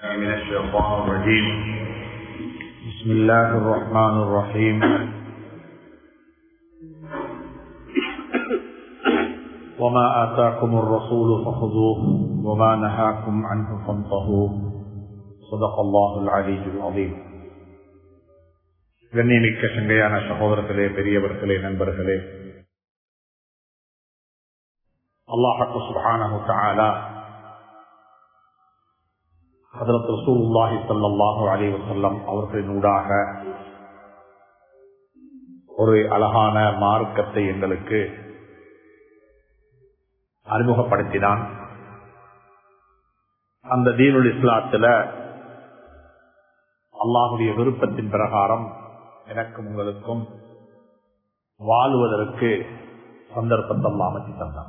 من الشيطان الرجيم بسم الله الرحمن الرحيم وما آتاكم الرسول فخذوه وما نهاكم عنه فانتهوا صدق الله العلي العظيم கண்ணியமிக்க சங்கையான சகோதரர்களே பெரியவர்களே நண்பர்களே அல்லாஹு சுபானு தாலா ஹதரத் ரசூல்லாஹி சல்லாஹு அலி வசல்லம் அவர்களின் ஊடாக ஒரு அழகான மார்க்கத்தை எங்களுக்கு அறிமுகப்படுத்தினான் அந்த தீனுல் இஸ்லாத்துல அல்லாஹுடைய விருப்பத்தின் பிரகாரம் எனக்கும் உங்களுக்கும் வாழுவதற்கு சந்தர்ப்பத்தை அமைச்சு தந்தான்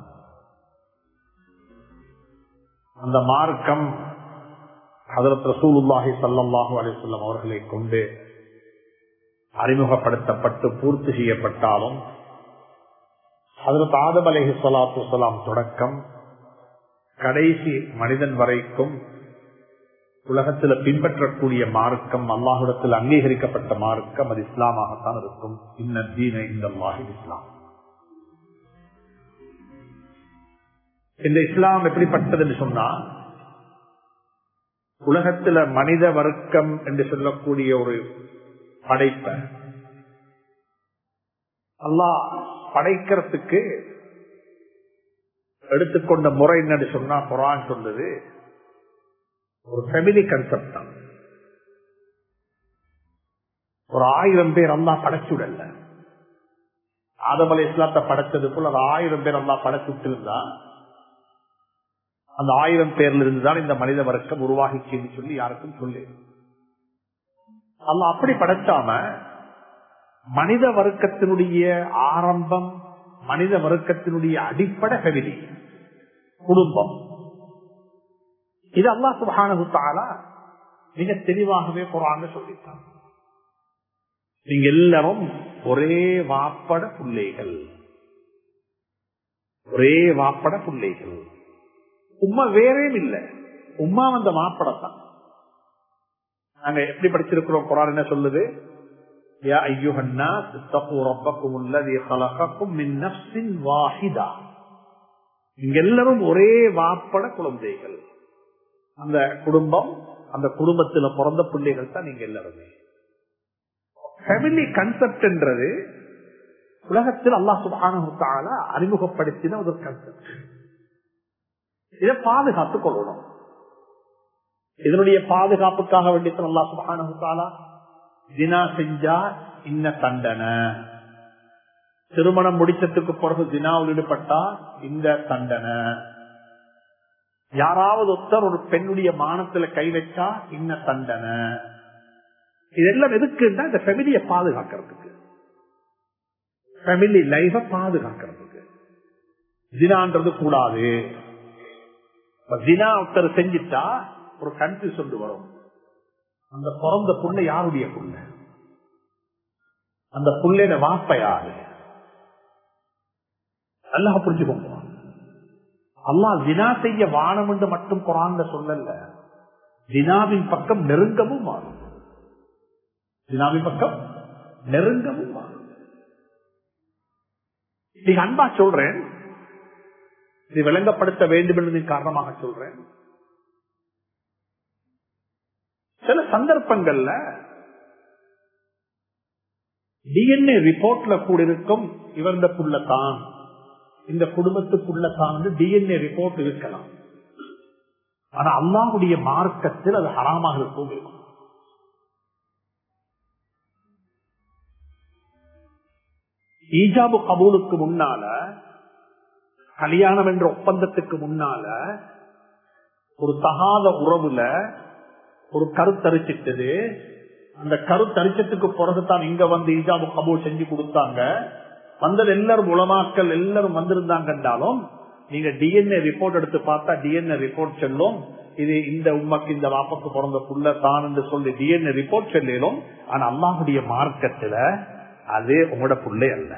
அந்த மார்க்கம் ஹதரத் ரசூலுல்லாஹி சல்லாஹூ அலிசல்லம் அவர்களை கொண்டு அறிமுகப்படுத்தப்பட்டு பூர்த்தி செய்யப்பட்டாலும் ஹதரத் ஆதம் அலஹி சலாத்து வலாம் தொடக்கம் கடைசி மனிதன் வரைக்கும் உலகத்தில் பின்பற்றக்கூடிய மார்க்கம் அல்லாஹிடத்தில் அங்கீகரிக்கப்பட்ட மார்க்கம் அது இஸ்லாமாகத்தான் இருக்கும் இன்ன தீன இந்த இஸ்லாம் இந்த இஸ்லாம் எப்படிப்பட்டது என்று சொன்னா உலகத்துல மனித வர்க்கம் என்று சொல்லக்கூடிய ஒரு படைப்ப அல்லாஹ் படைக்கிறதுக்கு எடுத்துக்கொண்ட முறை என்னன்னு சொன்னா குரான் சொல்லுது ஒரு ஃபெமிலி கன்செப்ட் தான் ஒரு ஆயிரம் பேர் அல்லா படைச்சுடல ஆதமலை இஸ்லாத்தை படைச்சது போல ஒரு ஆயிரம் பேர் அல்லா படைச்சுட்டு இருந்தா அந்த ஆயிரம் பேர்ல இருந்துதான் இந்த மனித வர்க்கம் உருவாகிச்சுன்னு சொல்லி யாருக்கும் சொல்லு அல்ல அப்படி படைச்சாம மனித வர்க்கத்தினுடைய ஆரம்பம் மனித வர்க்கத்தினுடைய அடிப்படை கவிதை குடும்பம் இது அல்லா சுபானா மிக தெளிவாகவே குரான் சொல்லிட்டான் நீங்க எல்லாரும் ஒரே வாப்பட பிள்ளைகள் ஒரே வாப்பட பிள்ளைகள் உமா வேறேம் இல்லை உமா வந்த மாப்படத்தான் நாங்க எப்படி படிச்சிருக்கிறோம் குரான் என்ன சொல்லுது இங்க எல்லாரும் ஒரே வாப்பட குழந்தைகள் அந்த குடும்பம் அந்த குடும்பத்துல பிறந்த பிள்ளைகள் தான் நீங்க எல்லாருமே ஃபேமிலி கன்செப்ட் என்றது உலகத்தில் அல்லா சுபான அறிமுகப்படுத்தின ஒரு கன்செப்ட் இதை பாதுகாத்துக் கொள்ளணும் இதனுடைய பாதுகாப்புக்காக வேண்டிய அல்லா சுபானா தினா செஞ்சா இன்ன தண்டனை திருமணம் முடிச்சதுக்கு பிறகு தினாவில் ஈடுபட்டா இந்த தண்டனை யாராவது ஒருத்தர் ஒரு பெண்ணுடைய மானத்துல கை வச்சா இன்ன தண்டனை இதெல்லாம் எதுக்குன்னா இந்த ஃபெமிலியை பாதுகாக்கிறதுக்கு ஃபெமிலி லைஃப பாதுகாக்கிறதுக்கு தினான்றது கூடாது தினா ஒருத்தர் செஞ்சிட்டா ஒரு கன்ஃபியூஸ் ஒன்று வரும் அந்த பிறந்த புள்ள யாருடைய புள்ள அந்த புள்ளைய வாப்ப யாரு நல்லா புரிஞ்சுக்கோங்க அல்லா தினா செய்ய வானம் என்று மட்டும் குரான் சொல்லல தினாவின் பக்கம் நெருங்கவும் மாறும் தினாவின் பக்கம் நெருங்கவும் மாறும் நீங்க அன்பா சொல்றேன் இது விளங்கப்படுத்த வேண்டும் என்பதன் காரணமாக சொல்றேன் சில சந்தர்ப்பங்கள்ல டிஎன்ஏ ரிப்போர்ட்ல கூட இருக்கும் இவந்த புள்ளத்தான் இந்த குடும்பத்துக்குள்ள தான் டிஎன்ஏ ரிப்போர்ட் இருக்கலாம் ஆனா அல்லாவுடைய மார்க்கத்தில் அது ஹராமாக இருக்கும் இருக்கும் ஈஜாபு கபூலுக்கு முன்னால கல்யாணம் என்ற ஒப்பந்தத்துக்கு முன்னால ஒரு தகாத உறவுல ஒரு கருத்தரிச்சிட்டது அந்த கருத்தரிச்சத்துக்கு பிறகுதான் இங்க வந்து ஈஜாபு கபூல் செஞ்சு கொடுத்தாங்க வந்தது எல்லாரும் உலமாக்கள் எல்லாரும் வந்திருந்தாங்க என்றாலும் நீங்க டிஎன்ஏ ரிப்போர்ட் எடுத்து பார்த்தா டிஎன்ஏ ரிப்போர்ட் செல்லும் இது இந்த உண்மைக்கு இந்த வாப்பக்கு பிறந்த புள்ள தான் என்று சொல்லி டிஎன்ஏ ரிப்போர்ட் செல்லும் ஆனா அல்லாஹுடைய மார்க்கத்துல அது உங்களோட புள்ளை அல்ல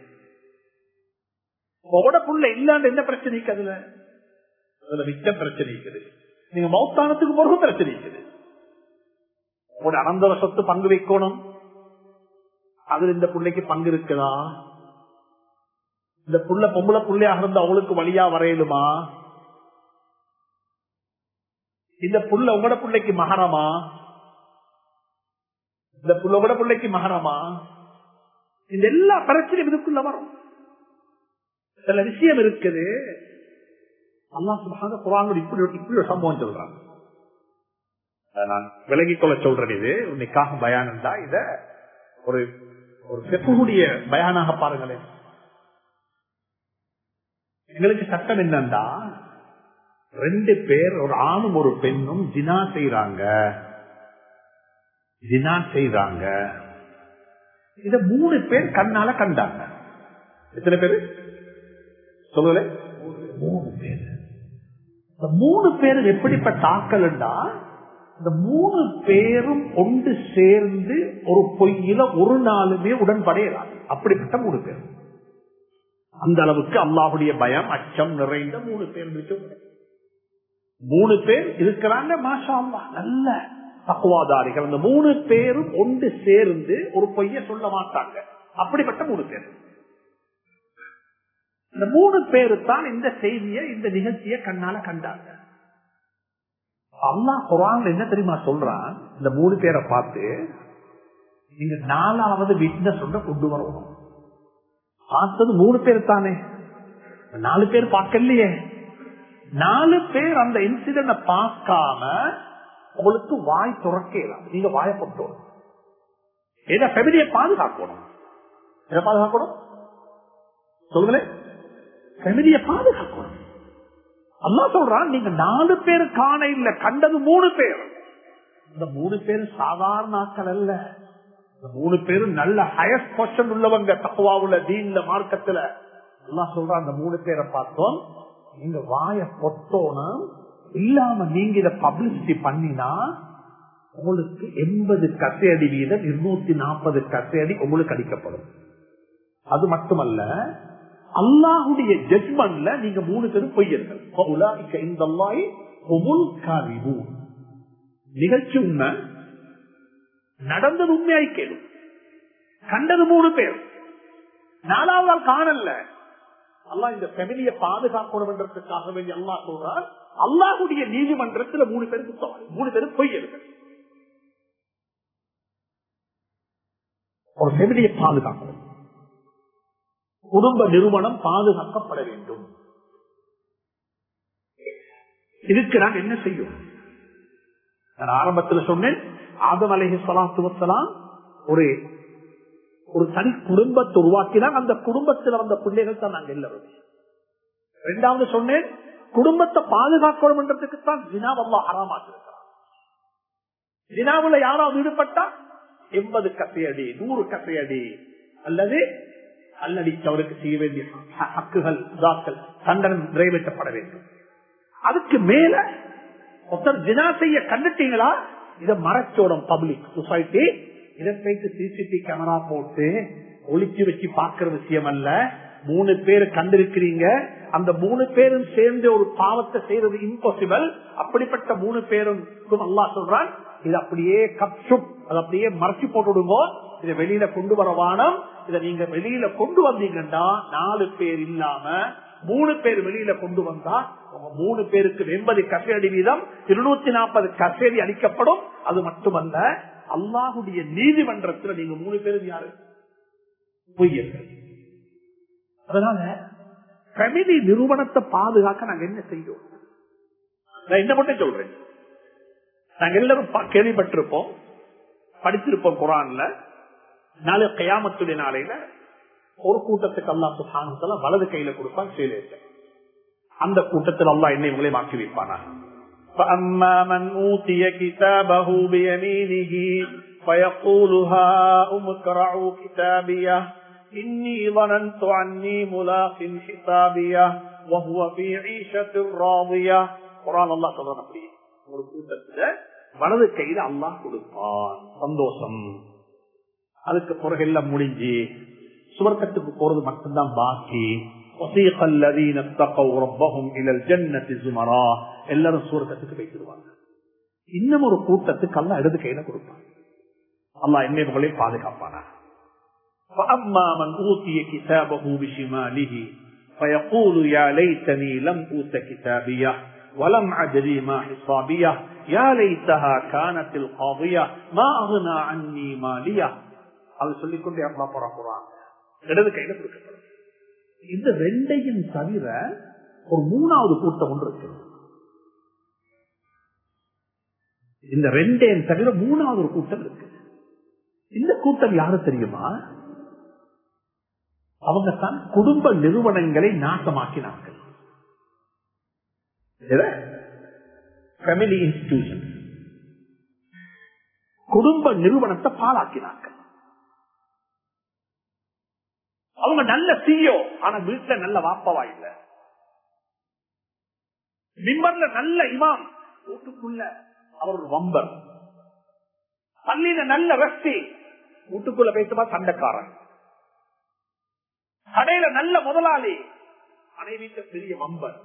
உங்களோட புள்ள இல்லாண்டு என்ன பிரச்சனைக்கு அதுல அதுல மிச்ச பிரச்சனை இருக்குது நீங்க மௌத்தானத்துக்கு பிறகு பிரச்சனை இருக்குது ஒரு அனந்தர சொத்து பங்கு வைக்கணும் அதுல இந்த பிள்ளைக்கு பங்கு இருக்குதா இந்த புள்ள பொம்பளை புள்ளையாக இருந்து அவளுக்கு வழியா வரையலுமா இந்த புள்ள உங்களோட பிள்ளைக்கு மகரமா இந்த புள்ள உங்களோட பிள்ளைக்கு மகரமா இந்த எல்லா பிரச்சனையும் இதுக்குள்ள வரும் சில விஷயம் இருக்குது அல்லா சுபாக குரான் இப்படி ஒரு- இப்படி ஒரு சம்பவம் சொல்றாங்க அதை நான் விலகிக் கொள்ள சொல்றேன் இது இன்னைக்காக பயானம் தான் இத ஒரு ஒரு செப்புடைய பயானாக பாருங்களேன் எங்களுக்கு சட்டம் என்னன்னா ரெண்டு பேர் ஒரு ஆணும் ஒரு பெண்ணும் ஜினா செய்யறாங்க ஜினா செய்யறாங்க இத மூணு பேர் கண்ணால கண்டாங்க எத்தனை பேரு சொல்லுங்களே மூணு பேர் இந்த மூணு பேரும் எப்படிப்பட்ட ஆக்கல்டா இந்த மூணு பேரும் ஒன்று சேர்ந்து ஒரு பொய்யில ஒரு நாளுமே உடன்படையலாம் அப்படிப்பட்ட மூணு பேர் அந்த அளவுக்கு அல்லாஹுடைய பயம் அச்சம் நிறைந்த மூணு பேர் இருக்கு மூணு பேர் இருக்கிறாங்க மாஷா அல்லாஹ் நல்ல தக்குவாதாரிகள் அந்த மூணு பேரும் ஒன்று சேர்ந்து ஒரு பொய்ய சொல்ல மாட்டாங்க அப்படிப்பட்ட மூணு பேர் இந்த மூணு பேரு தான் இந்த செய்தியை இந்த நிகழ்ச்சியை கண்ணால கண்டாங்க அல்லாஹ் குரான் என்ன தெரியுமா சொல்றான் இந்த மூணு பேரை பார்த்து நீங்க நாலாவது விட்னஸ் ஒன்று கொண்டு வரணும் பார்த்தது மூணு பேர் தானே நாலு பேர் பார்க்கலையே நாலு பேர் அந்த இன்சிடென்ட பார்க்காம உங்களுக்கு வாய் துறக்கலாம் நீங்க வாய போட்டோம் ஏதா ஃபெமிலியை பாதுகாக்கணும் எதை பாதுகாக்கணும் சொல்லுங்களேன் ஃபெமிலியை பாதுகாக்கணும் அல்லா சொல்றான் நீங்க நாலு பேர் காண இல்ல கண்டது மூணு பேர் இந்த மூணு பேர் சாதாரண ஆட்கள் அல்ல இந்த மூணு பேரும் நல்ல ஹயஸ்ட் பொசிஷன் உள்ளவங்க தக்குவாவுல தீன்ல மார்க்கத்துல அல்லா சொல்றான் அந்த மூணு பேரை பார்த்தோம் நீங்க வாய பொத்தோனும் இல்லாம நீங்க இத பப்ளிசிட்டி பண்ணினா உங்களுக்கு எண்பது கசையடி வீதம் இருநூத்தி நாற்பது கசையடி உங்களுக்கு அடிக்கப்படும் அது மட்டுமல்ல அல்லாஹுடைய ஜட்மெண்ட்ல நீங்க மூணு பேரும் பொய்யர்கள் நிகழ்ச்சி உண்மை நடந்தது உண்மையாய் கேளு கண்டது மூணு பேர் நாலாவது ஆள் காணல அல்லா இந்த பெமிலிய பாதுகாக்கணும் என்றதுக்காக வேண்டி அல்லா சொல்றார் அல்லாஹுடைய நீதிமன்றத்தில் மூணு பேர் குத்தவாளி மூணு பேரும் பொய்யர்கள் ஒரு பெமிலியை பாதுகாக்கணும் குடும்ப நிறுவனம் பாதுகாக்கப்பட வேண்டும் இதுக்கு நான் என்ன செய்யும் நான் ஆரம்பத்தில் சொன்னேன் ஆதம் அலஹி சலாத்து வசலாம் ஒரு ஒரு தனி குடும்பத்தை உருவாக்கினால் அந்த குடும்பத்தில் வந்த பிள்ளைகள் தான் நாங்கள் எல்லாரும் இரண்டாவது சொன்னேன் குடும்பத்தை பாதுகாக்கணும் என்றதுக்கு தான் ஜினாவல்லா ஹராமாக்கிருக்கிறார் ஜினாவுல யாராவது ஈடுபட்டா எண்பது கசையடி நூறு கசையடி அல்லது அல்லடித்தவருக்கு செய்ய வேண்டிய ஹக்குகள் இதாக்கள் தண்டனை நிறைவேற்றப்பட வேண்டும் அதுக்கு மேல ஒருத்தர் ஜினா செய்ய கண்டுட்டீங்களா இதை மறைச்சோடும் பப்ளிக் சொசைட்டி இதை போயிட்டு சிசிடிவி கேமரா போட்டு ஒளிச்சு வச்சு பாக்குற விஷயம் அல்ல மூணு பேர் கண்டிருக்கிறீங்க அந்த மூணு பேரும் சேர்ந்து ஒரு பாவத்தை செய்யறது இம்பாசிபிள் அப்படிப்பட்ட மூணு பேரும் அல்லா சொல்றான் இது அப்படியே கப்சுப் அது அப்படியே மறைச்சு போட்டுடுங்க இதை வெளியில கொண்டு வர வானம் இதை நீங்க வெளியில கொண்டு வந்தீங்கன்னா நாலு பேர் இல்லாம மூணு பேர் வெளியில கொண்டு வந்தா உங்க மூணு பேருக்கு எண்பது கசேடி வீதம் இருநூத்தி நாற்பது கசேடி அளிக்கப்படும் அது மட்டுமல்ல அல்லாஹுடைய நீதிமன்றத்தில் நீங்க மூணு பேரும் யாரு பொய்யர்கள் அதனால கமிதி நிறுவனத்தை பாதுகாக்க நாங்க என்ன செய்யும் நான் என்ன மட்டும் சொல்றேன் நாங்க எல்லாரும் கேள்விப்பட்டிருப்போம் படிச்சிருப்போம் குரான்ல நாளை கையாமத்துடைய நாளையில ஒரு கூட்டத்துக்கு அல்லா சுகானத்துல வலது கையில கொடுப்பான் செயலேற்ற அந்த கூட்டத்தில் அல்லா என்னை உங்களை மாற்றி வைப்பானா فأما من أوتي كتابه بيمينه فيقول هاؤم اقرعوا كتابيه إني ظننت عني ملاق حسابيه وهو في عيشة راضية குரான் அல்லா சொல்றான் அப்படி ஒரு கூட்டத்துல வலது கையில அல்லாஹ் கொடுப்பான் சந்தோஷம் அதுக்கு பிறகு எல்லாம் முடிஞ்சு சுவர்க்கத்துக்கு போறது மட்டும்தான் பாக்கி எல்லாரும் சுவர்க்கத்துக்கு வைத்திருவாங்க இன்னும் ஒரு கூட்டத்துக்கு அல்ல இடது கையில கொடுப்பாங்க அல்லாஹ் என்னை உங்களை பாதுகாப்பானா فأما من أوتي كتابه بشماله فيقول يا ليتني لم أوت كتابيه ولم أدري ما حسابيه يا ليتها كانت القاضية ما أغنى عني مالية அது சொல்லிக்கொண்டே அல்லா போறான் இடது கையில கொடுக்கப்படும் இந்த ரெண்டையும் தவிர ஒரு மூணாவது கூட்டம் ஒன்று இருக்கு இந்த ரெண்டையும் தவிர மூணாவது ஒரு கூட்டம் இருக்கு இந்த கூட்டம் யாரு தெரியுமா அவங்க தான் குடும்ப நிறுவனங்களை நாசமாக்கினார்கள் ஃபேமிலி இன்ஸ்டிடியூஷன் குடும்ப நிறுவனத்தை பாழாக்கினார்கள் அவங்க நல்ல சிஓ ஆனா வீட்டுல நல்ல வாப்பவா இல்ல மிம்பர்ல நல்ல இமாம் வீட்டுக்குள்ள அவர் ஒரு வம்பர் பள்ளியில நல்ல வசதி வீட்டுக்குள்ள பேசுமா சண்டைக்காரன் கடையில நல்ல முதலாளி மனைவிட்ட பெரிய வம்பர்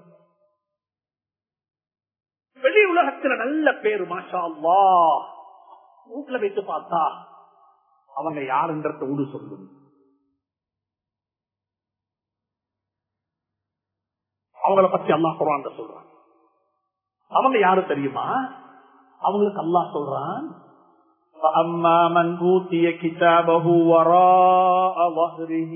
வெளி உலகத்துல நல்ல பேரு மாஷா அல்லா வீட்டுல வைத்து பார்த்தா அவங்க யாருன்றத ஊடு சொல்லும் அவங்கள பத்தி அல்லா குரான் சொல்றான் அவங்க யாரு தெரியுமா அவங்களுக்கு அல்லா சொல்றான் فأما من أوتي كتابه وراء ظهره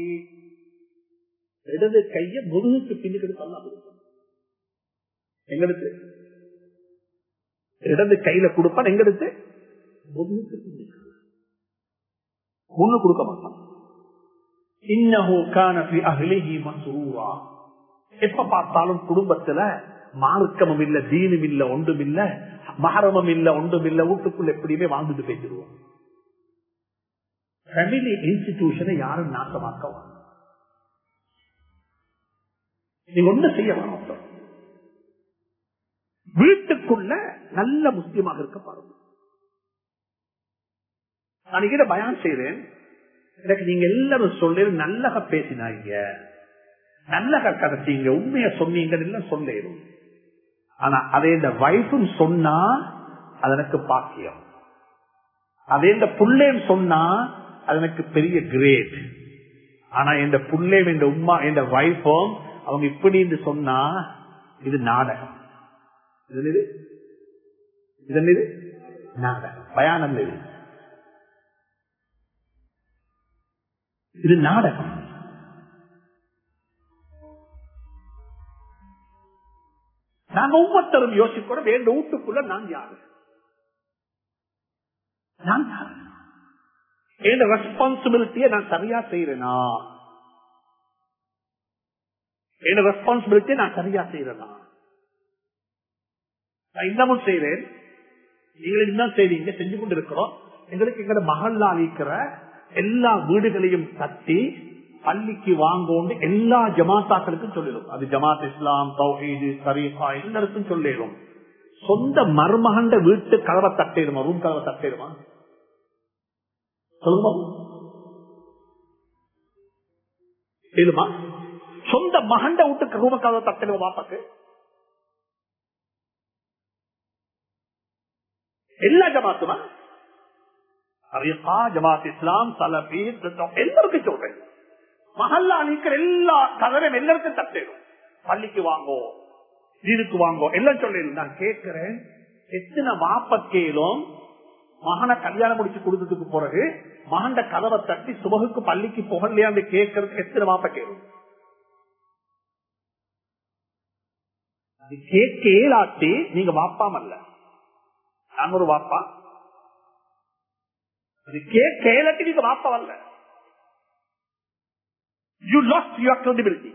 இடது கைய முதுகுக்கு பின்னுக்கு எடுத்து அல்லா கொடுப்பான் எங்களுக்கு இடது கையில கொடுப்பான் எங்களுக்கு முதுகுக்கு பின்னுக்கு முன்னு கொடுக்க மாட்டான் இன்னஹு கான ஃபி அஹ்லிஹி மஸ்ரூரா எப்ப பார்த்தாலும் குடும்பத்துல மார்க்கமும் இல்ல தீனும் இல்ல ஒன்றும் இல்ல மகரமும் இல்ல ஒன்றும் இல்ல வீட்டுக்குள்ள எப்படியுமே வாழ்ந்துட்டு பேசிடுவோம் ஃபேமிலி இன்ஸ்டிடியூஷனை யாரும் நாசமாக்க நீங்க ஒண்ணு செய்ய வேணும் வீட்டுக்குள்ள நல்ல முஸ்லீமாக இருக்க பாருங்க நான் இங்க பயான் செய்றேன் எனக்கு நீங்க எல்லாரும் சொல்லு நல்லக பேசினாங்க நல்லக கதைச்சீங்க உண்மைய சொன்னீங்கன்னு சொல்லிடும் ஆனா அதே இந்த வைஃபும் சொன்னா அது எனக்கு பாக்கியம் அதே இந்த புள்ளேம் சொன்னா அது எனக்கு பெரிய கிரேட் ஆனா இந்த புள்ளேம் இந்த உமா இந்த வைஃபும் அவங்க இப்படி என்று சொன்னா இது நாடகம் இது இது இது நாடகம் பயானம் இது இது நாடகம் நாங்க ஒவ்வொருத்தரும் யோசிக்கிறோம் என் வீட்டுக்குள்ள நான் யாரு நான் யாரு என் ரெஸ்பான்சிபிலிட்டியை நான் சரியா செய்யறேனா என் ரெஸ்பான்சிபிலிட்டியை நான் சரியா செய்யறேனா நான் இன்னமும் செய்யறேன் நீங்கள் இன்னும் செய்றீங்க செஞ்சு கொண்டு இருக்கிறோம் எங்களுக்கு எங்களோட மகள்ல அளிக்கிற எல்லா வீடுகளையும் தட்டி பள்ளிக்கு வாங்கோண்டு எல்லா ஜமாத்தாக்களுக்கும் சொல்லிடும் அது ஜமாத் இஸ்லாம் தௌஹீது சரீஃபா எல்லாருக்கும் சொல்லிடும் சொந்த மருமகண்ட வீட்டு கதவை தட்டிடுமா ரூம் கதவை தட்டிடுமா சொல்லுமா இல்லமா சொந்த மகண்ட வீட்டுக்கு ரூம கதவை தட்டிடுமா பாப்பாக்கு எல்லா ஜமாத்துமா சரீஃபா ஜமாத் இஸ்லாம் சலபி எல்லாருக்கும் சொல்றேன் மகல்லா நிக்கிற எல்லா கதவையும் எல்லாருக்கும் தட்டிடும் பள்ளிக்கு வாங்கோ வீடுக்கு வாங்கோ எல்லாம் சொல்லிடும் நான் கேட்கிறேன் எத்தனை வாப்பக்கேலும் மகனை கல்யாணம் முடிச்சு கொடுத்ததுக்கு பிறகு மகண்ட கதவை தட்டி சுபகுக்கு பள்ளிக்கு புகழ்லையாண்டு கேட்கறது எத்தனை வாப்ப கேளும் கேட்க ஏலாட்டி நீங்க வாப்பாமல்ல நான் ஒரு வாப்பா அது கேட்க ஏலாட்டி நீங்க வாப்பா வரல யூ லாஸ்ட் யுவர் கிரெடிபிலிட்டி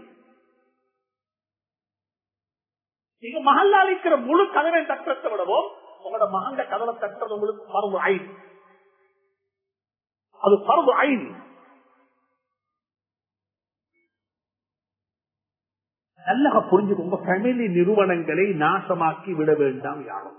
நீங்க மகள்ல அளிக்கிற முழு கதவை தட்டத்தை விடவும் உங்களோட மகண்ட கதவை தட்டுறது உங்களுக்கு பருவ ஐன் அது பருவ ஐன் நல்லக புரிஞ்சுக்க உங்க ஃபேமிலி நிறுவனங்களை நாசமாக்கி விட வேண்டாம் யாரும்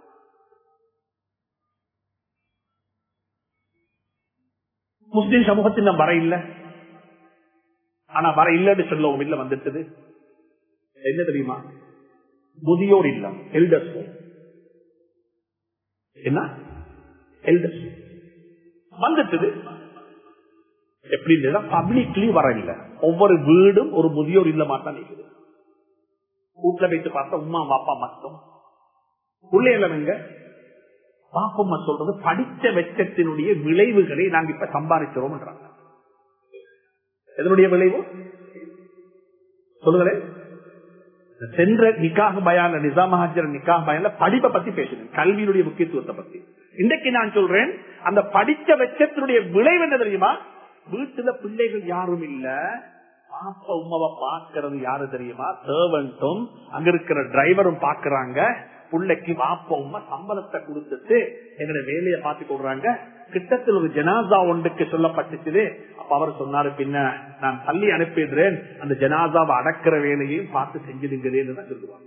முஸ்லிம் சமூகத்தில் வர இல்லை ஆனா வர இல்லன்னு சொல்லவும் இல்ல வந்துட்டது என்ன தெரியுமா முதியோர் இல்லம் எல்டர்ஸ் என்ன எல்டர்ஸ் வந்துட்டுது எப்படி பப்ளிக்லி வர இல்ல ஒவ்வொரு வீடும் ஒரு முதியோர் இல்ல மாட்டா நிக்குது வீட்டுல வைத்து பார்த்தா உமா பாப்பா மட்டும் பிள்ளைகள எங்க பாப்பம்மா சொல்றது படித்த வெச்சத்தினுடைய விளைவுகளை நாங்க இப்ப சம்பாதிக்கிறோம் எதனுடைய விளைவு சொல்லுங்களேன் சென்ற நிக்காக பயான நிசாம் ஹாஜர் நிக்காக பயான்ல படிப்பை பத்தி பேசுறேன் கல்வியினுடைய முக்கியத்துவத்தை பத்தி இன்றைக்கு நான் சொல்றேன் அந்த படிச்ச வெச்சத்தினுடைய விளைவு என்ன தெரியுமா வீட்டுல பிள்ளைகள் யாரும் இல்ல பாப்பா உமாவை பாக்குறது யாரு தெரியுமா சர்வன்ட்டும் அங்க இருக்கிற டிரைவரும் பாக்குறாங்க பிள்ளைக்கு வாப்ப உமா சம்பளத்தை கொடுத்துட்டு எங்களுடைய வேலையை பார்த்து கொள்றாங்க கிட்டத்தில் ஒரு ஜனாசா ஒன்றுக்கு சொல்லப்பட்டுச்சு அப்ப அவர் சொன்னாரு பின்ன நான் தள்ளி அனுப்பிடுறேன் அந்த ஜனாசாவை அடக்கிற வேலையையும் பார்த்து செஞ்சிடுங்கிறேன்னு தான் சொல்லுவாங்க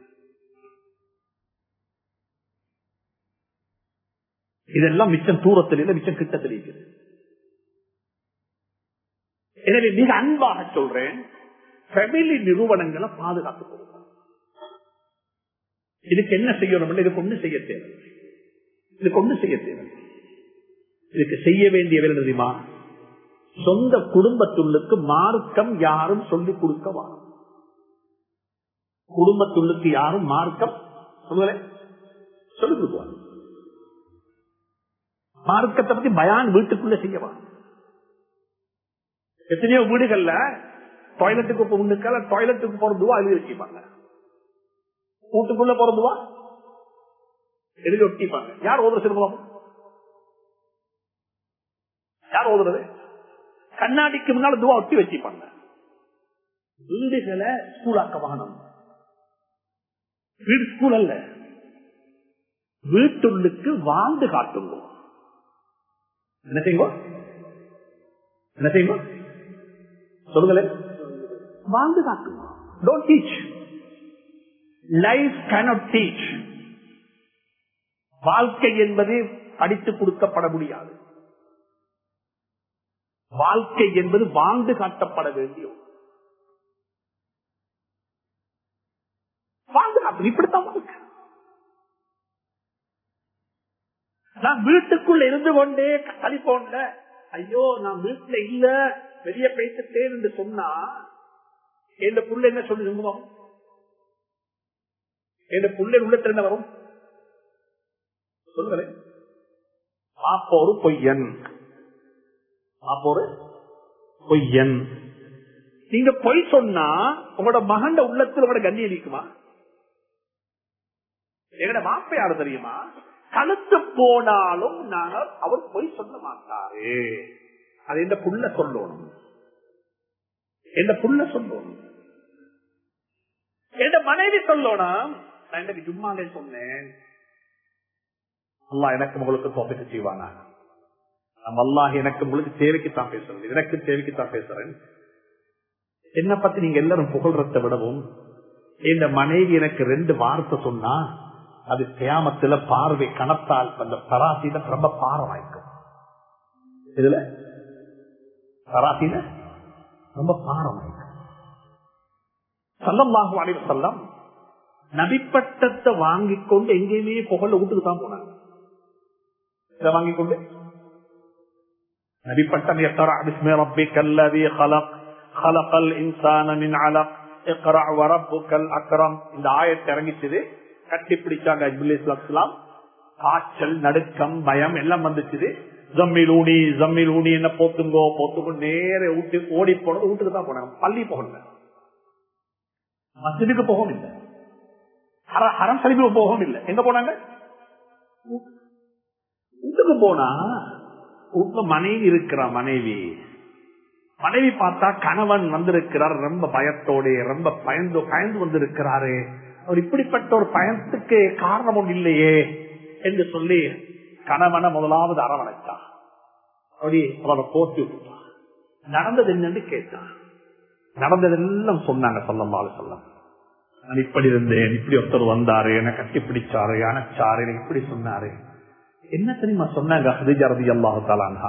இதெல்லாம் மிச்சம் தூரத்தில் இல்லை மிச்சம் கிட்டத்தில் இருக்குது எனவே மிக அன்பாக சொல்றேன் ஃபெமிலி நிறுவனங்களை பாதுகாத்துக் கொடுக்கணும் இதுக்கு என்ன செய்யணும் இதுக்கு ஒண்ணு செய்ய தேவை இதுக்கு ஒண்ணு செய்ய தேவை இதுக்கு செய்ய வேண்டிய வேலை தெரியுமா சொந்த குடும்பத்துள்ளுக்கு மார்க்கம் யாரும் சொல்லிக் கொடுக்க வாரும் குடும்பத்துள்ளுக்கு யாரும் மார்க்கம் சொல்லுங்களேன் சொல்லிக் கொடுக்குவாங்க மார்க்கத்தை பத்தி பயான் வீட்டுக்குள்ள செய்யவா எத்தனையோ வீடுகள்ல டாய்லெட்டுக்கு முன்னுக்கால டாய்லெட்டுக்கு போறதுவா எழுதி வச்சுப்பாங்க வீட்டுக்குள்ள போறதுவா எழுதி ஒட்டிப்பாங்க யார் ஓதுற சிறுபம் யார் ஓதுறது கண்ணாடிக்கு முன்னால துவா ஒட்டி வச்சுப்பாங்க வீடுகளை ஸ்கூலாக்க வாகனம் வீடு ஸ்கூல் அல்ல வீட்டுள்ளுக்கு வாழ்ந்து காட்டுங்க என்ன செய்யுங்க என்ன செய்யுங்க சொல்லுங்களேன் வாழ்ந்து காட்டுங்க don't teach life cannot teach வாழ்க்கை என்பது படித்து கொடுக்கப்பட முடியாது வாழ்க்கை என்பது வாழ்ந்து காட்டப்பட வேண்டிய வாழ்ந்து காட்டு இப்படித்தான் வாழ்க்கை நான் வீட்டுக்குள்ள இருந்து கொண்டே டெலிபோன்ல ஐயோ நான் வீட்டுல இல்ல வெளியே பேசிட்டேன் என்று சொன்னா என் புள்ள என்ன சொல்லி சொல்லுவோம் என் புள்ள உள்ளத்துல என்ன வரும் சொல்லுங்களேன் பாப்போரு பொய்யன் பாப்போரு பொய்யன் நீங்க பொய் சொன்னா உங்களோட மகண்ட உள்ளத்துல உங்களோட கண்ணியம் இருக்குமா எங்கட மாப்ப யாரு தெரியுமா கழுத்து போனாலும் நாங்கள் அவர் பொய் சொல்ல மாட்டாரு அது எந்த புள்ள சொல்லணும் எந்த புள்ள சொல்லணும் எந்த மனைவி சொல்லணும் நான் இன்னைக்கு ஜும்மாலே சொன்னேன் அல்லா எனக்கு உங்களுக்கு தோப்பிட்டு செய்வானா நம்ம அல்லாஹ் எனக்கு உங்களுக்கு தேவைக்குத்தான் பேசுறேன் எனக்கு தேவைக்குத்தான் பேசுறேன் என்ன பத்தி நீங்க எல்லாரும் புகழ்றத விடவும் இந்த மனைவி எனக்கு ரெண்டு வார்த்தை சொன்னா அது கியாமத்துல பார்வை கணத்தால் அந்த தராசில ரொம்ப பாரமாய்க்கும் இதுல தராசில ரொம்ப பாரமாய்க்கும் சல்லம்மாகும் அனைவு செல்லம் நபிப்பட்டத்தை வாங்கி கொண்டு எங்கேயுமே புகழ வீட்டுக்கு தான் போனாங்க இதை வாங்கி கொண்டு நபிப்பட்டம் எத்தரா பிஸ்மி ரப்பிக் அல்லதி خلق خلق الانسان من علق اقرا وربك الاكرم இந்த ஆயத்தை இறங்கிச்சது கட்டி பிடிச்சாங்க இஸ்லாம் காய்ச்சல் நடுக்கம் பயம் எல்லாம் வந்துச்சு ஜம்மில் ஊனி ஜம்மில் ஊனி என்ன போத்துங்கோ போத்துக்கோ நேர வீட்டு ஓடி போனது வீட்டுக்கு தான் போனாங்க பள்ளி போகல மசிதுக்கு போகவும் இல்லை ஹரம் சலிப்பு போகவும் இல்லை எங்க போனாங்க வீட்டுக்கு போனா வீட்டுல மனைவி இருக்கிறா மனைவி மனைவி பார்த்தா கணவன் வந்திருக்கிறார் ரொம்ப பயத்தோட ரொம்ப பயந்து பயந்து வந்திருக்கிறாரு அவர் இப்படிப்பட்ட ஒரு பயத்துக்கு காரணம் ஒன்று இல்லையே என்று சொல்லி கணவனை முதலாவது அரவணைத்தான் அப்படி அவரை போட்டி விட்டுட்டான் நடந்தது என்னன்னு கேட்டான் நடந்ததெல்லாம் சொன்னாங்க சொல்லம்மாள் சொல்லம் நான் இப்படி இருந்தேன் இப்படி ஒருத்தர் வந்தாரு என்ன கட்டி பிடிச்சாரு அணைச்சாரு எனக்கு இப்படி சொன்னாரு என்ன தெரியுமா சொன்னாங்க ஹதிஜரதி அல்லாஹாலா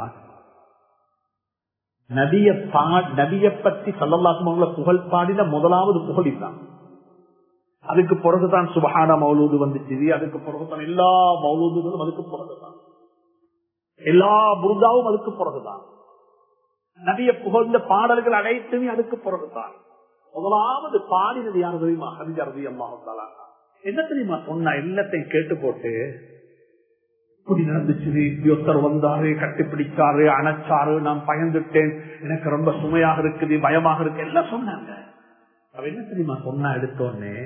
நபிய பா நபிய பத்தி சல்லல்லாஹு புகழ் பாடின முதலாவது புகழ் இதுதான் அதுக்கு பிறகுதான் சுபஹான மௌலூது வந்துச்சு அதுக்கு பிறகுதான் எல்லா மௌலூதுகளும் அதுக்கு பிறகுதான் எல்லா புருதாவும் அதுக்கு பிறகுதான் நபிய புகழ்ந்த பாடல்கள் அனைத்துமே அதுக்கு பிறகுதான் முதலாவது பாடினது யார் தெரியுமா ஹரிஜா ரவி அம்மா என்ன தெரியுமா சொன்னா எல்லாத்தையும் கேட்டு போட்டு இப்படி நடந்துச்சு இப்படி ஒருத்தர் வந்தாரு கட்டிப்பிடிச்சாரு அணைச்சாரு நான் பயந்துட்டேன் எனக்கு ரொம்ப சுமையாக இருக்குது பயமாக இருக்கு எல்லாம் சொன்னாங்க அவ என்ன தெரியுமா சொன்னா எடுத்தோன்னே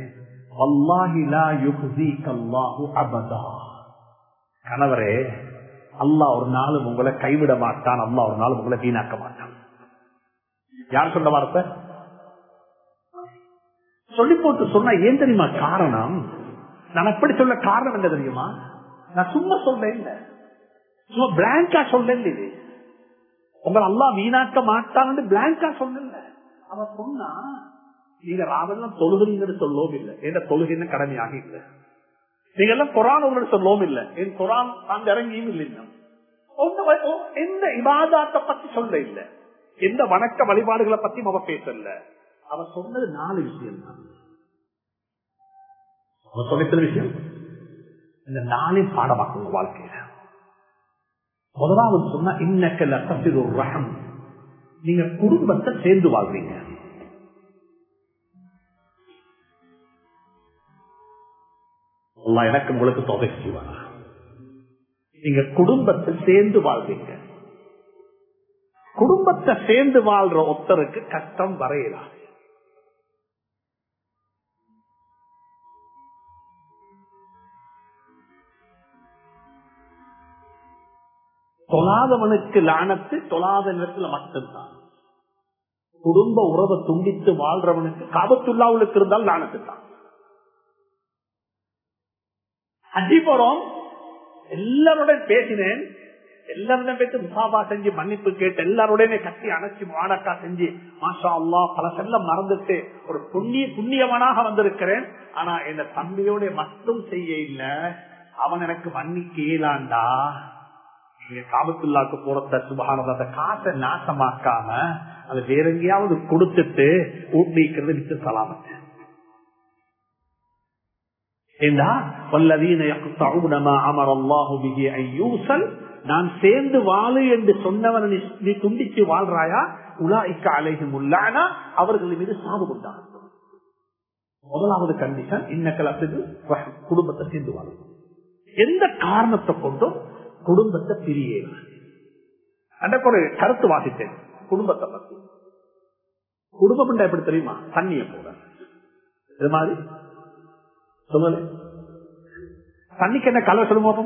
அபதா கணவரே அல்லாஹ் ஒரு நாள் உங்களை கைவிட மாட்டான் அல்லாஹ் ஒரு நாள் உங்களை வீணாக்க மாட்டான் யார் சொன்ன வார்த்தை சொல்லி போட்டு சொன்னா ஏன் தெரியுமா காரணம் நான் அப்படி சொல்ல காரணம் என்ன தெரியுமா நான் சும்மா சொல்ல இல்ல சும்மா பிளாங்கா சொல்ல இது உங்களை அல்லா வீணாக்க மாட்டான்னு பிளாங்கா சொல்லல அவன் சொன்னா நீங்க ராவெல்லாம் தொழுகிறீங்கன்னு சொல்லவும் இல்லை எந்த தொழுகைன்னு கடமையாக இல்லை நீங்க எல்லாம் குரான் உங்களுக்கு சொல்லவும் இல்லை என் குரான் அந்த இறங்கியும் இல்லை எந்த இவாதாத்தை பத்தி சொல்ல இல்லை எந்த வணக்க வழிபாடுகளை பத்தி அவ பேசல அவ சொன்னது நாலு விஷயம் தான் அவ சொன்ன விஷயம் இந்த நாளே பாடமாக்குங்க வாழ்க்கையில முதலாவது சொன்னா இன்னக்கல் அசத்தில் ஒரு ரகம் நீங்க குடும்பத்தை சேர்ந்து வாழ்றீங்க எனக்கு உங்களுக்கு தொகை செய்வாங்க நீங்க குடும்பத்தை சேர்ந்து வாழ்றீங்க குடும்பத்தை சேர்ந்து வாழ்ற ஒருத்தருக்கு கஷ்டம் வரையலாம் தொழாதவனுக்கு லானத்து தொழாத நேரத்தில் மட்டும்தான் குடும்ப உறவை துண்டித்து வாழ்றவனுக்கு காபத்துள்ளாவுக்கு இருந்தால் லானத்து தான் அஜிபுரம் எல்லாருடன் பேசினேன் எல்லாருடன் பேசி முசாபா செஞ்சு மன்னிப்பு கேட்டு எல்லாருடனே கட்டி அணைச்சி மாடக்கா செஞ்சு மாஷா அல்லா பல செல்லம் மறந்துட்டு ஒரு புண்ணிய புண்ணியவனாக வந்திருக்கிறேன் ஆனா என்ன தம்பியோட மட்டும் செய்ய இல்ல அவன் எனக்கு மன்னிக்க இயலாண்டா நீங்க காபத்துள்ளாக்கு போறத சுபகானத காசை நாசமாக்காம அது வேற எங்கேயாவது கொடுத்துட்டு ஊட்டிக்கிறது விட்டு சலாமத்து நான் சேர்ந்து வாழு என்று சொன்னவன் நீ துண்டிச்சு வாழ்றாயா உலாய்க்க அலைகும் உள்ளானா அவர்கள் மீது சாது கொண்டாங்க முதலாவது கண்டிஷன் இன்னக்கலத்துக்கு குடும்பத்தை சேர்ந்து வாழும் எந்த காரணத்தை கொண்டும் குடும்பத்தை பிரிய அன்றைக்கு ஒரு கருத்து வாசித்தேன் குடும்பத்தை பத்தி குடும்பம் எப்படி தெரியுமா தண்ணிய போட இது மாதிரி சொல்லல தண்ணிக்கு என்ன கலர் சொல்லுமா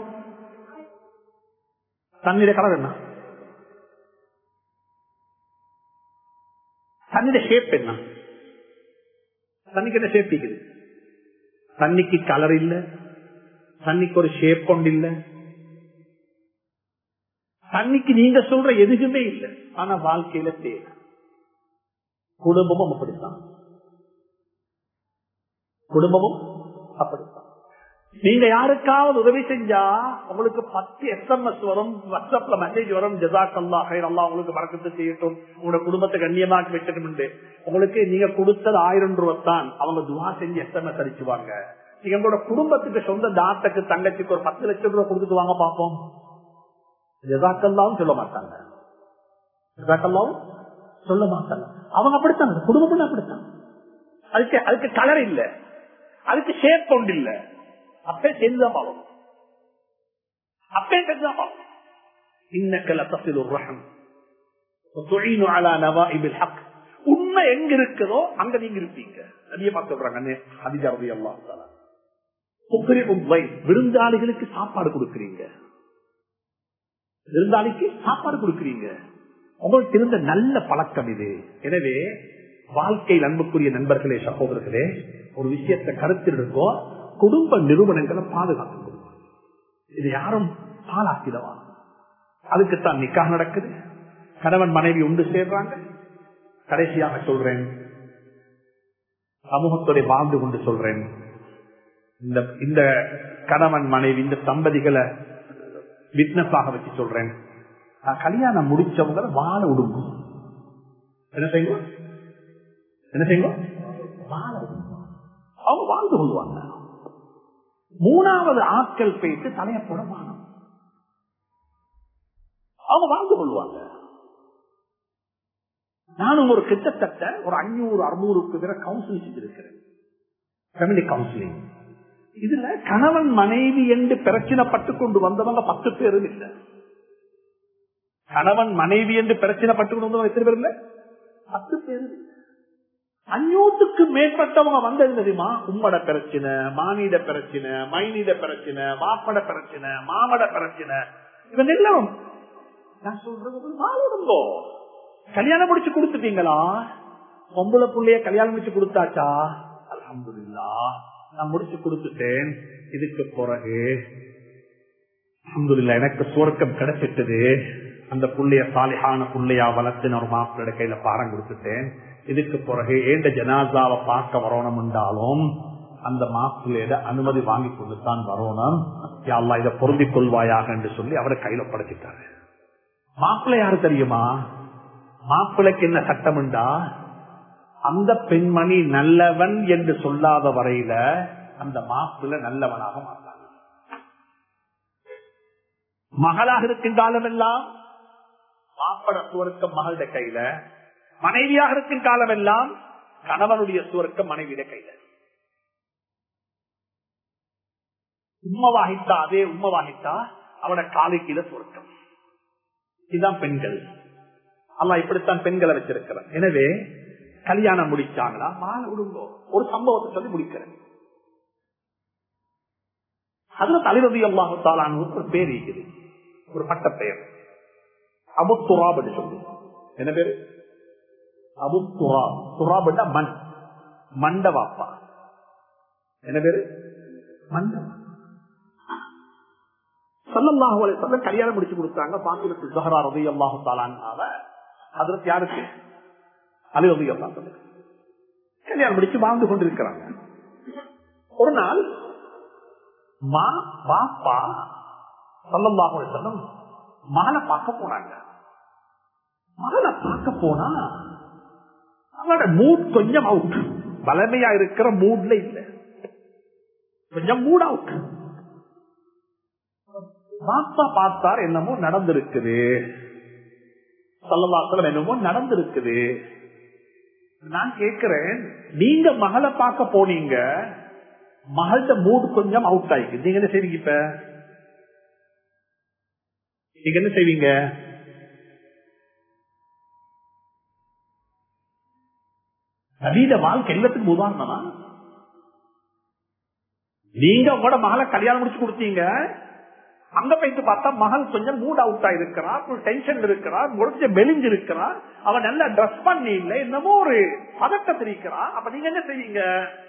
தண்ணீர கலர் என்ன தண்ணீர ஷேப் என்ன தண்ணிக்கு என்ன ஷேப் இருக்குது தண்ணிக்கு கலர் இல்ல தண்ணிக்கு ஒரு ஷேப் கொண்டு இல்ல தண்ணிக்கு நீங்க சொல்ற எதுவுமே இல்லை ஆனா வாழ்க்கையில தேவை குடும்பமும் அப்படித்தான் குடும்பமும் அப்படித்தான் நீங்க யாருக்காவது உதவி செஞ்சா உங்களுக்கு பத்து எஸ்எம்எஸ் வரும் வாட்ஸ்அப்ல மெசேஜ் வரும் ஜசாக் அல்லா ஹைர் அல்லா உங்களுக்கு மறக்கத்து செய்யட்டும் உங்களோட குடும்பத்தை கண்ணியமாக்கி வச்சிடும் உங்களுக்கு நீங்க கொடுத்தது ஆயிரம் ரூபாய் தான் அவங்க துவா செஞ்சு எஸ்எம்எஸ் அடிச்சுவாங்க நீங்க உங்களோட குடும்பத்துக்கு சொந்த தாத்தக்கு தங்கச்சிக்கு ஒரு பத்து லட்சம் ரூபாய் கொடுத்துட்டு வாங்க பாப்போம் ஜசாக்கல்லாவும் சொல்ல மாட்டாங்க ஜசாக்கல்லாவும் சொல்ல மாட்டாங்க அவங்க அப்படித்தான் குடும்பம் அப்படித்தான் அதுக்கு அதுக்கு கலர் இல்ல அதுக்கு ஷேப் கொண்டு இல்ல அப்பே சேர்ந்துதான் பாவம் அப்பே சேர்ந்துதான் பாவம் இன்னக்கல தசில் ஒரு ரகம் உண்மை எங்க இருக்குதோ அங்க நீங்க இருப்பீங்க அதிகமா சொல்றாங்க அதிகாரி எல்லாம் விருந்தாளிகளுக்கு சாப்பாடு கொடுக்குறீங்க விருந்தாளிக்கு சாப்பாடு கொடுக்குறீங்க உங்களுக்கு இருந்த நல்ல பழக்கம் இது எனவே வாழ்க்கையில் அன்புக்குரிய நண்பர்களே சகோதரர்களே ஒரு விஷயத்தை கருத்தில் இருக்கோ குடும்ப நிறுவனங்களை பாதுகாத்து இது யாரும் பாலாக்கிடவா அதுக்குத்தான் நிக்காக நடக்குது கணவன் மனைவி உண்டு சேர்றாங்க கடைசியாக சொல்றேன் சமூகத்துடைய வாழ்ந்து கொண்டு சொல்றேன் இந்த இந்த கணவன் மனைவி இந்த தம்பதிகளை விட்னஸாக வச்சு சொல்றேன் நான் கல்யாணம் முடிச்சவங்க வாழ விடுங்க என்ன செய்வோம் என்ன செய்வோம் வாழ அவங்க வாழ்ந்து கொள்வாங்க மூணாவது ஆட்கள் பேசி தலைய போட வானம் அவங்க வாழ்ந்து கொள்வாங்க நானும் ஒரு கிட்டத்தட்ட ஒரு அஞ்சூறு அறுநூறுக்கு பேர கவுன்சிலிங் செஞ்சிருக்கிறேன் ஃபேமிலி கவுன்சிலிங் இதுல கணவன் மனைவி என்று பிரச்சனைப்பட்டு கொண்டு வந்தவங்க பத்து பேரும் இல்ல கணவன் மனைவி என்று பிரச்சனைப்பட்டு கொண்டு வந்தவங்க எத்தனை பேர் இல்ல பத்து பேர் இல்ல அஞ்சூத்துக்கு மேற்பட்டவங்க வந்தது தெரியுமா உம்மட பிரச்சனை மானிட பிரச்சனை மைனிட பிரச்சனை மாப்பட பிரச்சனை மாமட பிரச்சனை இவங்க எல்லாம் நான் சொல்றது மாறிடுங்கோ கல்யாணம் முடிச்சு கொடுத்துட்டீங்களா பொம்பளை புள்ளைய கல்யாணம் முடிச்சு கொடுத்தாச்சா அலமதுல்லா நான் முடிச்சு கொடுத்துட்டேன் இதுக்கு பிறகு அலமதுல்லா எனக்கு சுவர்க்கம் கிடைச்சிட்டது அந்த புள்ளைய சாலிஹான புள்ளையா வளர்த்து ஒரு மாப்பிள்ளை கையில பாரம் கொடுத்துட்டேன் இதுக்கு பிறகு ஏண்ட ஜனாசாவை பார்க்க வரணும் என்றாலும் அந்த மாப்பிள்ளையிட அனுமதி வாங்கி கொண்டுதான் வரணும் யாழ்லா இதை பொருந்திக் கொள்வாயாக என்று சொல்லி அவரை கையில படைச்சிட்டாரு மாப்பிள்ளை யாரு தெரியுமா மாப்பிள்ளைக்கு என்ன சட்டம் உண்டா அந்த பெண்மணி நல்லவன் என்று சொல்லாத வரையில அந்த மாப்பிள்ளை நல்லவனாக மாட்டாங்க மகளாக இருக்கும் காலமெல்லாம் மாப்பட சுவர்க்கம் மகளுடைய கையில மனைவியாக இருக்கும் காலமெல்லாம் கணவனுடைய சுவர்க்கம் மனைவியுடைய கையில உம்மவாகித்தா அதே உம்மவாகித்தா அவட காலை கீழே சுவர்க்கம் இதுதான் பெண்கள் அல்லா இப்படித்தான் பெண்களை வச்சிருக்கிறான் எனவே கல்யாணம் முடிச்சாங்களா மாலை விடுங்கோ ஒரு சம்பவத்தை சொல்லி முடிக்கிறேன் அதுல தலைவதி அல்லாஹாலான ஒரு பேர் இருக்குது ஒரு பட்ட பெயர் அபு துராப் சொல்லி என்ன பேரு அபு துராப் துராப் மண் மண்ட வாப்பா என்ன பேரு மண்ட சல்லல்லாஹு சொல்ல கல்யாணம் முடிச்சு கொடுத்தாங்க பாத்திரத்து ஜஹரா ரவி அல்லாஹு தாலான்னாவ அதற்கு யாருக்கு அலி ரவி அல்லா கல்யாணம் முடிச்சு வாழ்ந்து கொண்டிருக்கிறாங்க ஒரு நாள் மா பாப்பா சல்லல்லாஹு சொல்லம் மகனை பார்க்க போனாங்க மகனை பார்க்க போனா அவனோட மூட் கொஞ்சம் அவுட் பலமையா இருக்கிற மூட்ல இல்ல கொஞ்சம் மூட் அவுட் பாப்பா பார்த்தார் என்னமோ நடந்திருக்குது சொல்லவாசலம் என்னமோ நடந்திருக்குது நான் கேக்குறேன் நீங்க மகளை பார்க்க போனீங்க மகள்கிட்ட மூடு கொஞ்சம் அவுட் ஆயிருக்கு நீங்க என்ன செய்வீங்க இப்ப நீங்க என்ன செய்வீங்க நவீன வாழ்க்கை எல்லாத்துக்கும் உதாரணமா நீங்க உங்களோட மகளை கல்யாணம் முடிச்சு கொடுத்தீங்க அங்க போயிட்டு பார்த்தா மகள் கொஞ்சம் மூட் அவுட் ஆயிருக்கிறா டென்ஷன் இருக்கிறா முடிஞ்ச மெலிஞ்சு இருக்கிறா அவன் நல்லா ட்ரெஸ் பண்ணி இல்ல என்னமோ ஒரு பதட்டத்தில் இருக்கிறா அப்ப நீங்க என்ன செய்வீங்க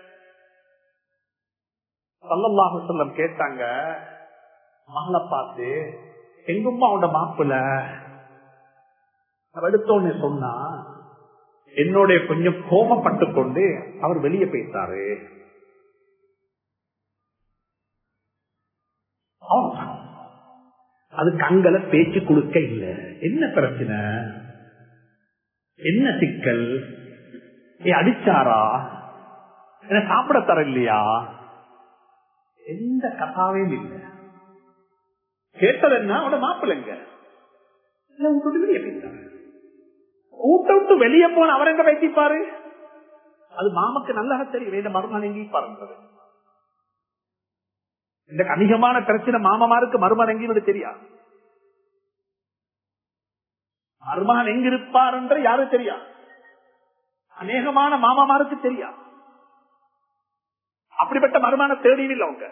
சல்லல்லாஹு சொல்லம் கேட்டாங்க மகளை பார்த்து எங்கும்மா அவனோட மாப்பிள்ள எடுத்தோன்னு சொன்னா என்னோட கொஞ்சம் கோபப்பட்டு கொண்டு அவர் வெளியே போயிட்டாரு அது கண்களை பேச்சு கொடுக்க இல்ல என்ன பிரச்சனை என்ன சிக்கல் அடிச்சாரா என்ன சாப்பிட தர இல்லையா எந்த கதாவையும் இல்லை கேட்டது என்ன அவனோட மாப்பிள்ளைங்க வெளியே போயிட்டாங்க ஊட்ட விட்டு வெளியே போன அவர் எங்க வைத்திப்பாரு அது மாமக்கு நல்லா தெரியும் இந்த மருமகன் எங்கேயும் பாருன்றது இந்த அதிகமான பிரச்சனை மாமமாருக்கு மருமகன் எங்கேயும் தெரியாது மருமகன் எங்க இருப்பார் என்று யாரும் தெரியா அநேகமான மாமாமாருக்கு தெரியா அப்படிப்பட்ட மருமான தேடியில் அவங்க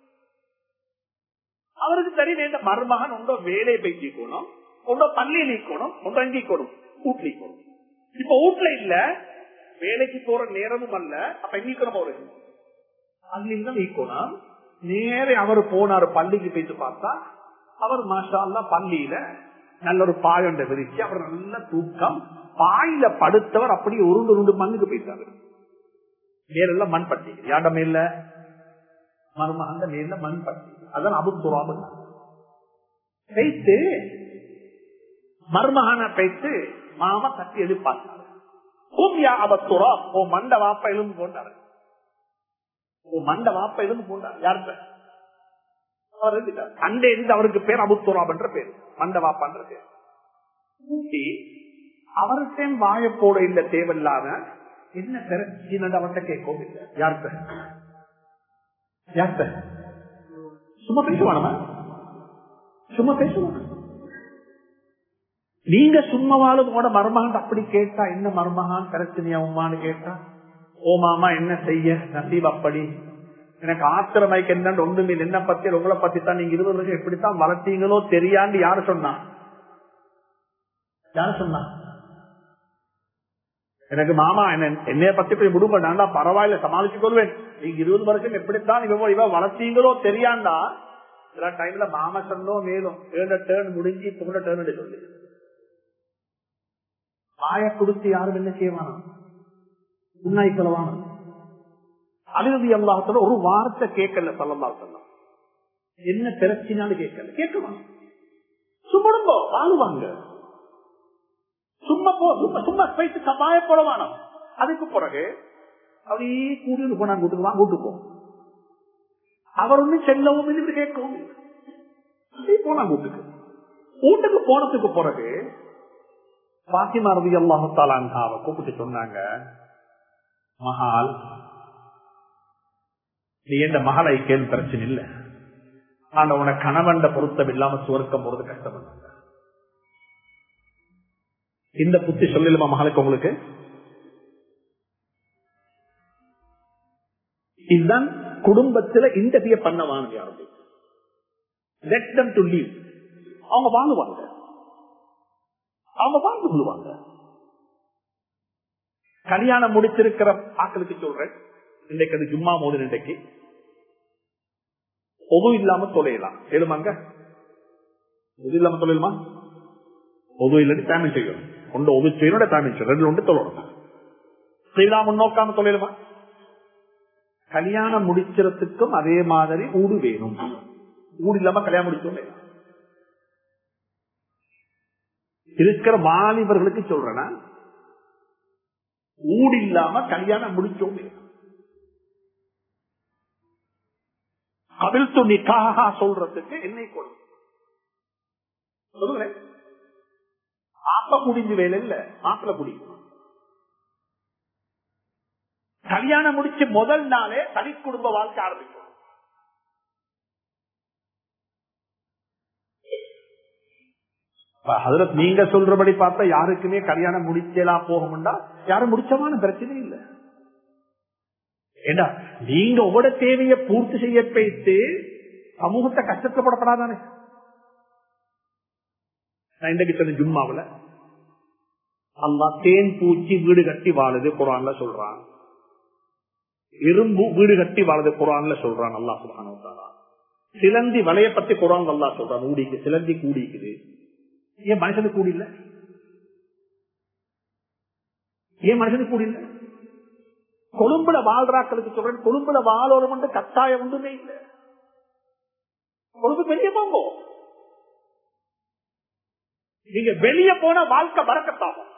அவருக்கு தெரியும் இந்த மருமகன் உங்க வேலையை பேசிக்கணும் உங்க பள்ளி நீக்கணும் உங்க அங்கிக்கணும் வீட்லிக்கணும் இப்ப வீட்டுல இல்ல வேலைக்கு போற நேரமும் அல்ல அப்ப எங்கிக்கணும் அவரு பள்ளியில் தான் நீக்கணும் நேரே அவர் போனாரு பள்ளிக்கு போயிட்டு பார்த்தா அவர் மாஷா பள்ளியில நல்ல ஒரு பாயொண்ட விரிச்சு அவர் நல்ல தூக்கம் பாயில படுத்தவர் அப்படியே உருண்டு உருண்டு மண்ணுக்கு போயிட்டாரு நேரெல்லாம் மண் பட்டி யாண்டமே இல்ல மருமகந்த நேர்ல மண் பட்டி அதான் அபுத்துறாம வைத்து மருமகனை வைத்து மாமா தட்டி எதிர்பார்த்தாரு பூமியா அபத்துறா ஓ மண்ட வாப்ப எலும்பு போட்டாரு ஓ மண்ட வாப்ப எலும்பு போட்டாரு யார்கிட்ட அண்டே இருந்து அவருக்கு பேர் அபுத்துராப் என்ற பேர் மண்ட வாப்பான்ற பேர் கூட்டி அவர்கிட்ட வாய போட இல்ல தேவையில்லாத என்ன பிரச்சனை அவர்கிட்ட கேட்கவும் இல்லை யார்கிட்ட யார்கிட்ட சும்மா பேசுவானமா சும்மா பேசுவான நீங்க சும்மாவாலும் உங்களோட மருமகன் அப்படி கேட்டா என்ன மருமகான் பிரச்சனையா உமான்னு கேட்டா ஓ மாமா என்ன செய்ய நசீப் அப்படி எனக்கு ஆத்திரமைக்கு என்னன்னு ஒண்ணுமே என்ன பத்தி உங்களை பத்தி தான் நீங்க இருபது வருஷம் எப்படித்தான் வளர்த்தீங்களோ தெரியாண்டு யாரு சொன்னா யாரு சொன்னா எனக்கு மாமா என்ன என்னைய பத்தி போய் விடுங்க நான்டா பரவாயில்ல சமாளிச்சு கொள்வேன் நீங்க இருபது வருஷம் எப்படித்தான் இவ இவ வளர்த்தீங்களோ தெரியாண்டா சில டைம்ல மாமா சொன்னோ மேலும் ஏழு டேர்ன் முடிஞ்சு இப்ப கூட டேர்ன் எடுக்க சொல்லி வாய கொடுத்து யாரும் என்ன செய்வானா உன்னாய் கொலவான அழுதி அல்லாஹத்துல ஒரு வார்த்தை கேட்கல சல்லல்லா சொன்னா என்ன பிரச்சனாலும் கேட்கல கேட்கலாம் சும்மா வாழுவாங்க சும்மா போ சும்மா சும்மா போயிட்டு சபாய போடவானோ அதுக்கு பிறகு அப்படியே கூடி போனா கூட்டுக்கு வா கூட்டு போ அவர் ஒன்னும் செல்லவும் இல்லை கேட்கவும் இல்லை அப்படியே போனா கூட்டுக்கு வீட்டுக்கு போனதுக்கு பிறகு பாத்திமா ரவி அல்லாஹாலாவை கூப்பிட்டு சொன்னாங்க மகால் நீ எந்த மகளை கேள்வி பிரச்சனை இல்லை ஆனா உன கணவண்ட பொருத்தம் இல்லாம சுவர்க்கம் போறது கஷ்டப்பட்டாங்க இந்த புத்தி சொல்லலுமா மகளுக்கு உங்களுக்கு இதுதான் குடும்பத்துல இன்டர்வியூ பண்ணவானது யாரும் லெட் தம் டு லீவ் அவங்க வாங்குவாங்க அவங்க வாழ்ந்து கொள்வாங்க கல்யாணம் முடிச்சிருக்கிற ஆக்களுக்கு சொல்றேன் இன்றைக்கு அது ஜும்மா மோது இன்றைக்கு பொது இல்லாம தொலையலாம் எழுமாங்க பொது இல்லாம தொழிலுமா பொது இல்லாட்டி பேமெண்ட் செய்யணும் ஒன்று ஒது செய்யணும் பேமெண்ட் செய்யணும் ரெண்டு ஒன்று தொழணும் செய்யலாம் முன்னோக்காம தொழிலுமா கல்யாணம் முடிக்கிறதுக்கும் அதே மாதிரி ஊடு வேணும் ஊடு இல்லாம கல்யாணம் முடிச்சோம் இருக்கிற வாலிபர்களுக்கு சொல்றேன்னா ஊடு இல்லாம கல்யாணம் முடிச்சோம் கபில் துணிக்காக சொல்றதுக்கு என்னை கொடு சொல்லுங்களேன் மாப்ப குடிஞ்சு வேலை இல்ல மாப்பிள்ள குடிக்கணும் கல்யாணம் முடிச்சு முதல் நாளே தனி குடும்ப வாழ்க்கை ஆரம்பிக்கும் நீங்க சொல்றபடி பார்த்தா யாருக்குமே கல்யாணம் முடிச்சலாம் போகும்டா யாரும் முடிச்சமான பிரச்சனை இல்லை ஏண்டா நீங்க உங்களோட தேவையை பூர்த்தி செய்ய வைத்து சமூகத்தை கஷ்டப்படப்படாதானே நான் இன்றைக்கு சொன்ன ஜும்மாவில் அல்லா தேன் பூச்சி வீடு கட்டி வாழுது குரான்ல சொல்றான் இரும்பு வீடு கட்டி வாழுது குரான்ல சொல்றான் அல்லா சுபான சிலந்தி வலைய பத்தி குரான் அல்லா சொல்றான் ஊடிக்கு சிலந்தி கூடிக்குது ஏன் மனுஷனுக்கு கூடி இல்ல ஏன் மனுஷனுக்கு கூடி இல்ல கொழும்புல வாழ்றாக்களுக்கு சொல்றேன் கொழும்புல வாழோரம் வந்து கட்டாயம் ஒன்றுமே இல்லை கொழும்பு வெளியே போங்க நீங்க வெளியே போன வாழ்க்கை வரக்கத்தாகும்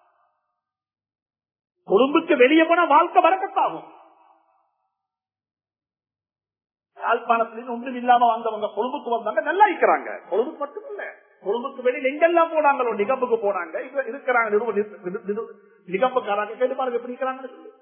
கொழும்புக்கு வெளியே போன வாழ்க்கை வரக்கத்தாகும் யாழ்ப்பாணத்துல ஒன்றும் இல்லாம வந்தவங்க கொழும்புக்கு வந்தாங்க நல்லா இருக்கிறாங்க கொழும்புக்கு மட்டும் இல்ல கொழும்புக்கு வெளியில் எங்கெல்லாம் போனாங்களோ நிகம்புக்கு போனாங்க இப்ப இருக்கிறாங்க நிகம்புக்காராங்க கேட்டு பாருங்க எப்படி இருக்கிறாங்கன்னு சொல்லி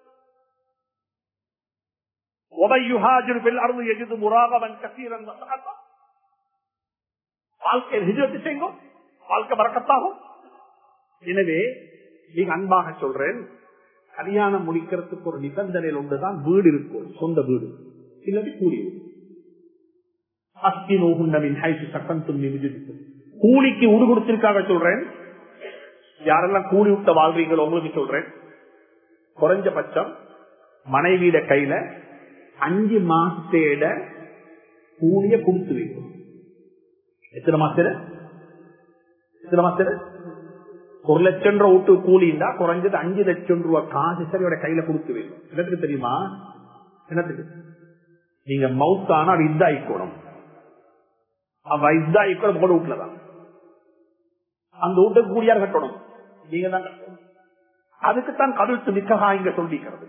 வாழ்க்கை வரக்கத்தாகும் எனவே நீங்க அன்பாக சொல்றேன் கல்யாணம் முடிக்கிறதுக்கு ஒரு நிபந்தனையில் ஒன்றுதான் வீடு இருக்கும் சொந்த வீடு இல்லாட்டி கூலி அஸ்தி நோகுண்டமின் ஹைசு சட்டம் துண்ணி கூலிக்கு உடு கொடுத்திருக்காக சொல்றேன் யாரெல்லாம் கூலி விட்ட வாழ்றீங்களோ உங்களுக்கு சொல்றேன் குறைஞ்சபட்சம் மனைவியிட கையில அஞ்சு மாசத்தேட கூலிய கொடுத்து வைக்கும் எத்தனை மாசத்துல எத்தனை மாசத்துல ஒரு லட்சம் ரூபாய் விட்டு கூலிண்டா குறைஞ்சது அஞ்சு லட்சம் ரூபாய் காசு சரியோட கையில கொடுத்து வைக்கும் என்னத்துக்கு தெரியுமா என்னத்துக்கு நீங்க மவுத்தானா அது இதாயிக்கணும் அவ இதாயிக்கணும் உங்களோட வீட்டுலதான் அந்த வீட்டுக்கு கூலியார் கட்டணும் நீங்க தான் கட்டணும் அதுக்குத்தான் கவிழ்த்து நிக்ககா இங்க சொல்லிக்கிறது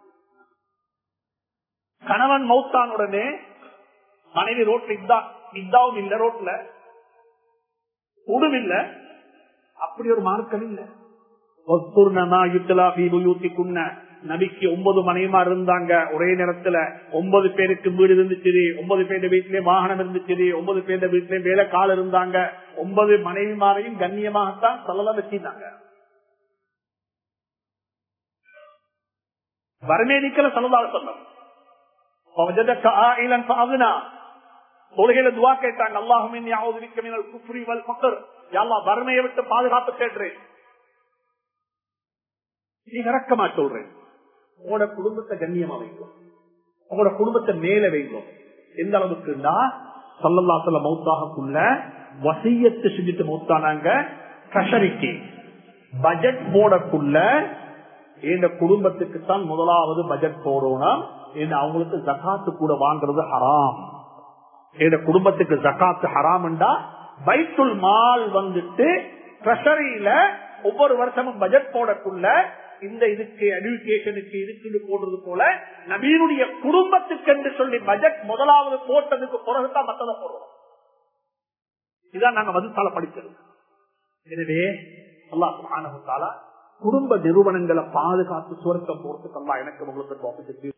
கணவன் மௌத்தான் உடனே மனைவி ரோட்ல இதாவும் இல்ல ரோட்ல உடும் இல்ல அப்படி ஒரு மார்க்கம் இல்ல வஸ்துர்ணமா யுத்தலா ஃபீ புயூத்திக்குன்ன. நபிக்கு ஒன்பது மனைவிமா இருந்தாங்க ஒரே நேரத்துல ஒன்பது பேருக்கு வீடு இருந்துச்சு ஒன்பது பேர் வீட்டிலே வாகனம் இருந்துச்சு ஒன்பது பேர் வீட்டிலே வேலைக்கால் இருந்தாங்க ஒன்பது மனைவிமாரையும் கண்ணியமாகத்தான் சொல்லலாம் வச்சிருந்தாங்க வறுமை நிக்கல சொல்லலாம் சொன்னோம் தொழுகையில துவா கேட்டாங்க அல்லாஹுமின் யாவது மினல் குஃப்ரி வல் ஃபக்ர் யா அல்லாஹ் வறுமையை விட்டு பாதுகாப்பு கேட்கிறேன் நீ இறக்கமா சொல்றேன் உங்களோட குடும்பத்தை கண்ணியமா வைக்கும் உங்களோட குடும்பத்தை மேல வைக்கும் எந்த அளவுக்குன்னா சல்லல்லாத்துல மௌத்தாகக்குள்ள வசியத்தை செஞ்சுட்டு மௌத்தானாங்க கஷரிக்கு பட்ஜெட் போடக்குள்ள இந்த குடும்பத்துக்கு தான் முதலாவது பட்ஜெட் போடணும் ஏன்னா அவங்களுக்கு ஜக்காத்து கூட வாங்குறது ஹராம் இந்த குடும்பத்துக்கு ஜக்காத்து ஹராம்டா பைத்துல் மால் வந்துட்டு ட்ரெஷரியில ஒவ்வொரு வருஷமும் பட்ஜெட் போடக்குள்ள இந்த இதுக்கு எஜுகேஷனுக்கு இதுக்கு போடுறது போல நபீனுடைய குடும்பத்துக்கு என்று சொல்லி பட்ஜெட் முதலாவது போட்டதுக்கு பிறகுதான் மத்ததை போடுறோம் இதான் நாங்க மதுசால படிச்சது எனவே அல்லாஹ் சுப்ஹானஹு வ தஆலா குடும்ப நிறுவனங்களை பாதுகாத்து சுவர்க்கம் போறதுக்கு அல்லாஹ் எனக்கு உங்களுக்கு